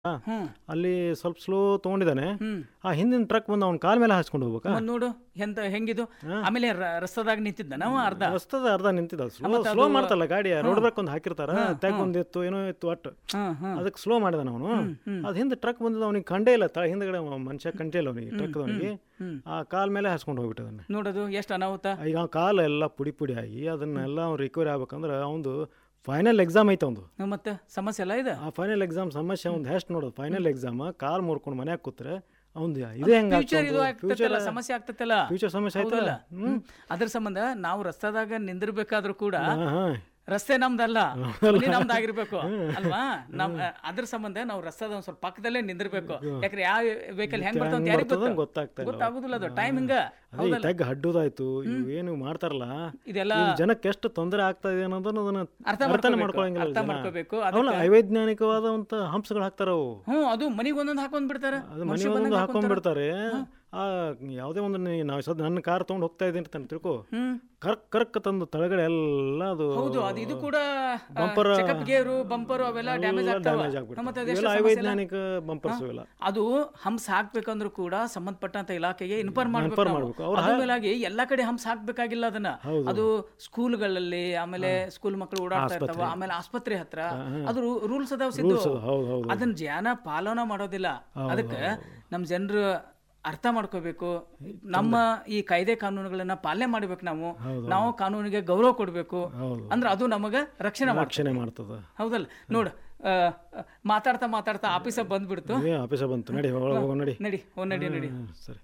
ಹ್ಮ್ ಅಲ್ಲಿ ಸ್ವಲ್ಪ ಸ್ಲೋ ತೊಗೊಂಡಿದ್ದಾನೆ ಹ್ಮ್ ಆ ಹಿಂದಿನ ಟ್ರಕ್ ಬಂದು ಅವ್ನ ಕಾಲ್ ಮೇಲೆ ಹಾಸ್ಕೊಂಡು ಹೋಗ್ಬೇಕಾ ಮತ್ತ್ ನೋಡು ಎಂತ ಹೆಂಗಿದು ಆಮೇಲೆ ರ- ರಸ್ತದಾಗ ನಿಂತಿದ್ದ ನಾವು ಅರ್ಧ ರಸ್ತದ ಅರ್ಧ ನಿಂತಿದ್ದ ಸ್ಲೋ ಮತ್ತೆ ಸ್ಲೋ ಅದು- ಮಾಡ್ತಲ್ಲ ಗಾಡಿ ರೋಡ್ ಬ್ರೇಕ್ ಒಂದು ಹಾಕಿರ್ತಾರ ಟ್ಯಾಕ್ ಒಂದು ಇತ್ತು ಏನೋ ಇತ್ತು ಒಟ್ಟು ಹ್ಮ್ ಹ್ಮ್ ಅದಕ್ಕೆ ಸ್ಲೋ ಮಾಡಿದ ಅವನು ಅದು ಹಿಂದೆ ಟ್ರಕ್ ಬಂದಿದ್ದು ಅವನಿಗೆ ಕಂಡೇ ಇಲ್ಲ ತ ಹಿಂದ್ಗಡೆ ಮನುಷ್ಯ ಕಂಡೇ ಇಲ್ಲ ಅವನಿಗೆ ಟ್ರಕ್ ಅವನಿಗೆ ಹ್ಮ್. ಆ ಕಾಲ್ ಮೇಲೆ ಹಾಸ್ಕೊಂಡು ಹೋಗ್ಬಿಟ್ಟದನ್ನ ನೋಡೋದು ಎಷ್ಟು ಅನಾಹುತ ಈಗ ಅವ್ನ ಕಾಲು ಎಲ್ಲ ಪುಡಿ ಪುಡಿ ಆಗಿ ಅದನ್ನೆಲ್ಲ ಅವ್ನು ರಿಕವರಿ ಆಗ್ಬೇಕಂದ್ರೆ ಅವನು ಫೈನಲ್ ಎಕ್ಸಾಮ್ ಐತೆ ಒಂದು ಮತ್ತೆ ಸಮಸ್ಯೆ ಎಲ್ಲ ಇದೆ ಆ ಫೈನಲ್ ಎಕ್ಸಾಮ್ ಸಮಸ್ಯೆ ಒಂದು ಎಷ್ಟು ನೋಡೋದು ಫೈನಲ್ ಎಕ್ಸಾಮ್ ಕಾಲ್ ಮುರ್ಕೊಂಡು ಮನ್ಯಾಗ ಕೂತ್ರೆ ಅವ್ನು ಇದೇ ಹೆಂಗ ಫ್ಯೂಚರ್ ಇದು ಆಗ್ತೈತಲ್ಲ ಸಮಸ್ಯೆ ಆಗ್ತೈತಲ್ಲ ಫ್ಯೂಚರ್ ಸಮಸ್ಯೆ ಆಯ್ತಲ್ಲ ಹೌದಲ್ಲ ಹ್ಮ್. ಅದ್ರ ಸಂಬಂಧ ನಾವು ರಸ್ತೆದಾಗ ನಿಂದಿರ್ಬೇಕಾದ್ರೂ ಕೂಡ ಹಾ ಹಾ ರಸ್ತೆ ನಮ್ದಲ್ಲ ಮನೆ ನಮ್ದಾಗಿರ್ಬೇಕು ಅಲ್ವಾ ನಮ್ ಅದ್ರ ಸಂಬಂಧ ನಾವು ರಸ್ತೆದ ಒಂದ್ ಸ್ವಲ್ಪ ಪಕ್ಕದಲ್ಲೇ ನಿಂದಿರ್ಬೇಕು ಯಾಕಂದ್ರೆ ಯಾವ ವೆಹಿಕಲ್ ಹೆಂಗ್ ಬರ್ತಾವ ಅಂತ ಯಾರಿಗ್ ಬರ್ತದ ಗೊತ್ತು? ಗೊತ್ತಾಗ್ತಾ ಇಲ್ಲ ಗೊತ್ತಾಗುದಿಲ್ಲ ಅದು ಟೈಮ್ ಹಿಂಗ ಅದೇ ಈ ತೆಗ್ ಹಡ್ಡುದಾಯ್ತು ಇವು ಏನು ಮಾಡ್ತಾರಲ್ಲ ಇದೆಲ್ಲ ಈ ಜನಕ್ಕೆ ಎಷ್ಟು ತೊಂದರೆ ಆಗ್ತಾ ಇದೆ ಅನ್ನೋದನ್ನ ಅದನ್ನ ಅರ್ಥ ಅರ್ಥನೇ ಮಾಡ್ಕೋಬೇಕು ಮಾಡ್ಕೊಳಂಗಿಲ್ಲ ಅರ್ಥ ಜನ. ಮಾಡ್ಕೋಬೇಕು ಅವಲ್ಲ ಅವೈಜ್ಞಾನಿಕವಾದಂತ ಹಂಸಗಳು ಹಾಕ್ತಾರ ಅವು ಹ್ಮ್ ಅದು ಮನಿಗ್ ಒಂದೊಂದ್ ಹಾಕೊಂಡ್ ಬಿಡ್ತಾರ ಅದು ಮನೆ ಒಂದು ಹಾಕೊಂಡ್ಬಿಡ್ತಾರೆ ಆ ಯಾವುದೇ ಒಂದು ನೀ- ನಾವು ಸದ್ ನನ್ನ ಕಾರ್ ತೊಗೊಂಡು ಹೋಗ್ತಾ ಇದ್ದೀನಿ ಅಂತ ತಿಳ್ಕೊ ಹ್ಮ್ ಕರ್ಕ್ ಕರ್ಕ್ ತಂದು ತಳಗಡೆ ಎಲ್ಲ ಅದು ಹೌದು ಅದು ಇದು ಕೂಡ Bumper, ಚೆಕಪ್ ಗೇರು ಬಂಪರ್ ಅವೆಲ್ಲ ಡ್ಯಾಮೇಜ್ ಆಗ್ತಾವ ಡ್ಯಾಮೇಜ್ ಮತ್ತೆ ಆಗ್ಬಿಡ್ತದೆ ಅದೆಷ್ಟು ಇವೆಲ್ಲ ಸಮಸ್ಯೆ ಇಲ್ಲ? ಅವೈಜ್ಞಾನಿಕ ಬಂಪರ್ಸ್ ಇವೆಲ್ಲ ಅದು ಹಂಸ ಹಾಕ್ಬೇಕಂದ್ರೂ ಕೂಡ ಸಂಬಂಧಪಟ್ಟಂತ ಇಲಾಖೆಗೆ ಇನ್ಫಾರ್ಮ್ ಮಾಡ್ಬೇಕು Inform ನಾವು. ಮಾಡ್ಬೇಕು. ಅವ್ರು ಅದ್ರ ಮೇಲಾಗಿ ಎಲ್ಲಾ ಕಡೆ ಹಂಸ ಹಾಕ್ಬೇಕಾಗಿಲ್ಲ ಅದನ್ನ ಹೌದು. ಅದು ಸ್ಕೂಲ್ಗಳಲ್ಲಿ ಆಮೇಲೆ ಸ್ಕೂಲ್ ಮಕ್ಕಳು ಓಡಾಡ್ತಾ ಇರ್ತಾವ ಆಮೇಲೆ ಆಸ್ಪತ್ರೆ ಹತ್ರ ಅದು ರೂಲ್ಸ್ ಅದಾವ ಸಿದ್ದು ರೂಲ್ಸ್ ಹೌದು ಹೌದು ಅದನ್ನ ಜನ ಪಾಲನ ಮಾಡೋದಿಲ್ಲ ಅದಕ್ಕೆ ನಮ್ ಜನರು ಅರ್ಥ ಮಾಡ್ಕೋಬೇಕು ನಮ್ಮ ಈ ಕಾಯ್ದೆ ಕಾನೂನುಗಳನ್ನ ಪಾಲನೆ ಮಾಡ್ಬೇಕು ನಾವು ನಾವು ಕಾನೂನಿಗೆ ಗೌರವ ಕೊಡ್ಬೇಕು ಹೌದು ಅಂದ್ರೆ ಅದು ನಮಗ ರಕ್ಷಣೆ ಮಾಡ್ತದೆ ರಕ್ಷಣೆ ಮಾಡ್ತದ ಹೌದಲ್ಲ ನೋಡು ಆ, ಆ, ಮಾತಾಡ್ತಾ ಮಾತಾಡ್ತಾ ಆಫೀಸ ಬಂದ್ಬಿಡ್ತು ಏ ಆಫೀಸ ಬಂತು ನಡಿ ಒಳಗೆ ಹೋಗೋ ನಡಿ ನಡಿ ಓ ನಡಿ ನಡಿ ಹ್ಮ್, ಸರಿ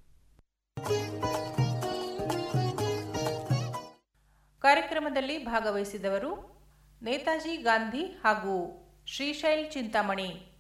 ಕಾರ್ಯಕ್ರಮದಲ್ಲಿ ಭಾಗವಹಿಸಿದವರು ನೇತಾಜಿ ಗಾಂಧಿ ಹಾಗೂ ಶ್ರೀಶೈಲ್ ಚಿಂತಾಮಣಿ